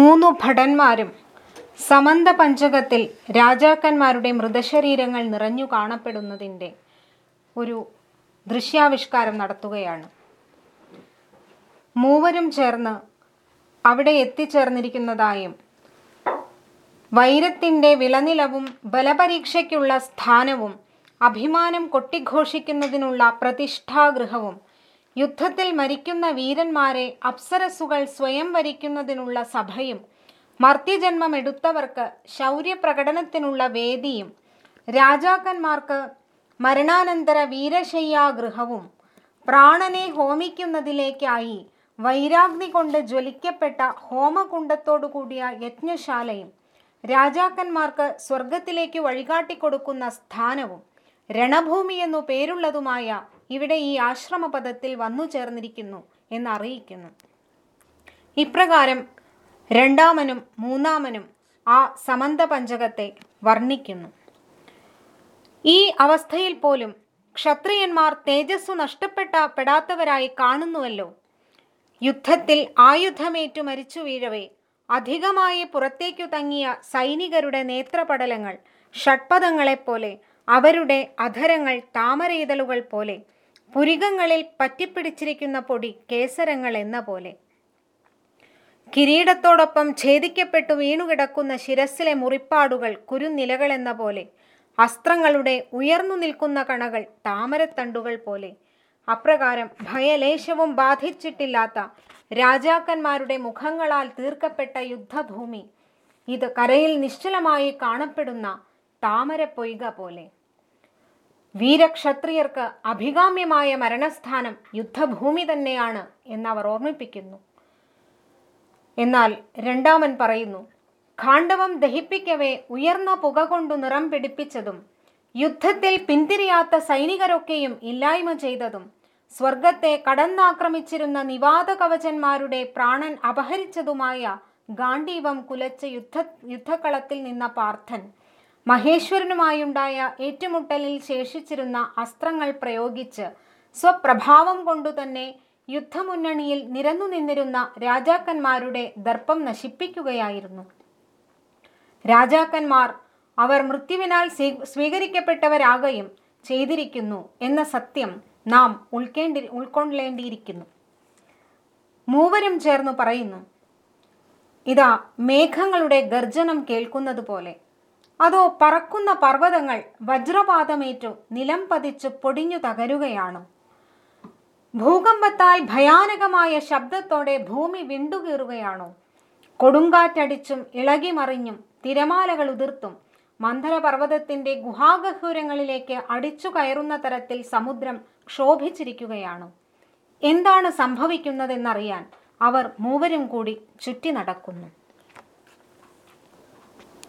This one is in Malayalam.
മൂന്നു ഭടന്മാരും സമന്ത പഞ്ചകത്തിൽ രാജാക്കന്മാരുടെ മൃതശരീരങ്ങൾ നിറഞ്ഞു കാണപ്പെടുന്നതിൻ്റെ ഒരു ദൃശ്യാവിഷ്കാരം നടത്തുകയാണ് മൂവരും ചേർന്ന് അവിടെ എത്തിച്ചേർന്നിരിക്കുന്നതായും വൈരത്തിൻ്റെ വിളനിലവും ബലപരീക്ഷയ്ക്കുള്ള സ്ഥാനവും അഭിമാനം കൊട്ടിഘോഷിക്കുന്നതിനുള്ള പ്രതിഷ്ഠാഗൃഹവും യുദ്ധത്തിൽ മരിക്കുന്ന വീരന്മാരെ അപ്സരസുകൾ സ്വയം വരിക്കുന്നതിനുള്ള സഭയും മർത്യജന്മം എടുത്തവർക്ക് ശൗര്യപ്രകടനത്തിനുള്ള വേദിയും രാജാക്കന്മാർക്ക് മരണാനന്തര വീരശയ്യാഗൃഹവും പ്രാണനെ ഹോമിക്കുന്നതിലേക്കായി വൈരാഗ്നി കൊണ്ട് ജ്വലിക്കപ്പെട്ട ഹോമകുണ്ടത്തോടു കൂടിയ യജ്ഞശാലയും രാജാക്കന്മാർക്ക് സ്വർഗത്തിലേക്ക് വഴികാട്ടിക്കൊടുക്കുന്ന സ്ഥാനവും രണഭൂമി എന്നു പേരുള്ളതുമായ ഇവിടെ ഈ ആശ്രമപദത്തിൽ വന്നു ചേർന്നിരിക്കുന്നു എന്നറിയിക്കുന്നു ഇപ്രകാരം രണ്ടാമനും മൂന്നാമനും ആ സമന്ത പഞ്ചകത്തെ വർണ്ണിക്കുന്നു ഈ അവസ്ഥയിൽ പോലും ക്ഷത്രിയന്മാർ തേജസ്സു നഷ്ടപ്പെട്ട പെടാത്തവരായി കാണുന്നുവല്ലോ യുദ്ധത്തിൽ ആയുധമേറ്റു മരിച്ചു വീഴവേ അധികമായി പുറത്തേക്കു തങ്ങിയ സൈനികരുടെ നേത്രപടലങ്ങൾ ഷഡ്പദങ്ങളെപ്പോലെ അവരുടെ അധരങ്ങൾ താമരയിതളുകൾ പോലെ പുരികങ്ങളിൽ പറ്റിപ്പിടിച്ചിരിക്കുന്ന പൊടി കേസരങ്ങൾ എന്ന പോലെ കിരീടത്തോടൊപ്പം ഛേദിക്കപ്പെട്ടു വീണുകിടക്കുന്ന ശിരസ്സിലെ മുറിപ്പാടുകൾ കുരുനിലകൾ എന്ന പോലെ അസ്ത്രങ്ങളുടെ ഉയർന്നു നിൽക്കുന്ന കണകൾ താമരത്തണ്ടുകൾ പോലെ അപ്രകാരം ഭയലേശവും ബാധിച്ചിട്ടില്ലാത്ത രാജാക്കന്മാരുടെ മുഖങ്ങളാൽ തീർക്കപ്പെട്ട യുദ്ധഭൂമി ഇത് കരയിൽ നിശ്ചലമായി കാണപ്പെടുന്ന താമരപ്പൊയ്ക പോലെ വീരക്ഷത്രിയർക്ക് അഭികാമ്യമായ മരണസ്ഥാനം യുദ്ധഭൂമി തന്നെയാണ് എന്നവർ ഓർമ്മിപ്പിക്കുന്നു എന്നാൽ രണ്ടാമൻ പറയുന്നു ഖാണ്ഡവം ദഹിപ്പിക്കവേ ഉയർന്ന പുക കൊണ്ടു നിറം പിടിപ്പിച്ചതും യുദ്ധത്തിൽ പിന്തിരിയാത്ത സൈനികരൊക്കെയും ഇല്ലായ്മ ചെയ്തതും സ്വർഗത്തെ കടന്നാക്രമിച്ചിരുന്ന നിവാത കവചന്മാരുടെ പ്രാണൻ അപഹരിച്ചതുമായ ഗാന്ധീവം കുലച്ച യുദ്ധ യുദ്ധക്കളത്തിൽ നിന്ന പാർത്ഥൻ മഹേശ്വരനുമായുണ്ടായ ഏറ്റുമുട്ടലിൽ ശേഷിച്ചിരുന്ന അസ്ത്രങ്ങൾ പ്രയോഗിച്ച് സ്വപ്രഭാവം കൊണ്ടു തന്നെ യുദ്ധമുന്നണിയിൽ നിരന്നു നിന്നിരുന്ന രാജാക്കന്മാരുടെ ദർപ്പം നശിപ്പിക്കുകയായിരുന്നു രാജാക്കന്മാർ അവർ മൃത്യുവിനാൽ സ്വീകരിക്കപ്പെട്ടവരാകുകയും ചെയ്തിരിക്കുന്നു എന്ന സത്യം നാം ഉൾക്കേണ്ടി ഉൾക്കൊള്ളേണ്ടിയിരിക്കുന്നു മൂവരും ചേർന്നു പറയുന്നു ഇതാ മേഘങ്ങളുടെ ഗർജനം കേൾക്കുന്നത് പോലെ അതോ പറക്കുന്ന പർവ്വതങ്ങൾ വജ്രപാതമേറ്റു നിലം പതിച്ചു പൊടിഞ്ഞു തകരുകയാണോ ഭൂകമ്പത്താൽ ഭയാനകമായ ശബ്ദത്തോടെ ഭൂമി വിണ്ടുകീറുകയാണോ കൊടുങ്കാറ്റടിച്ചും ഇളകിമറിഞ്ഞും തിരമാലകൾ ഉതിർത്തും മന്ദരപർവ്വതത്തിന്റെ ഗുഹാഗഹൂരങ്ങളിലേക്ക് അടിച്ചു കയറുന്ന തരത്തിൽ സമുദ്രം ക്ഷോഭിച്ചിരിക്കുകയാണോ എന്താണ് സംഭവിക്കുന്നതെന്നറിയാൻ അവർ മൂവരും കൂടി ചുറ്റി നടക്കുന്നു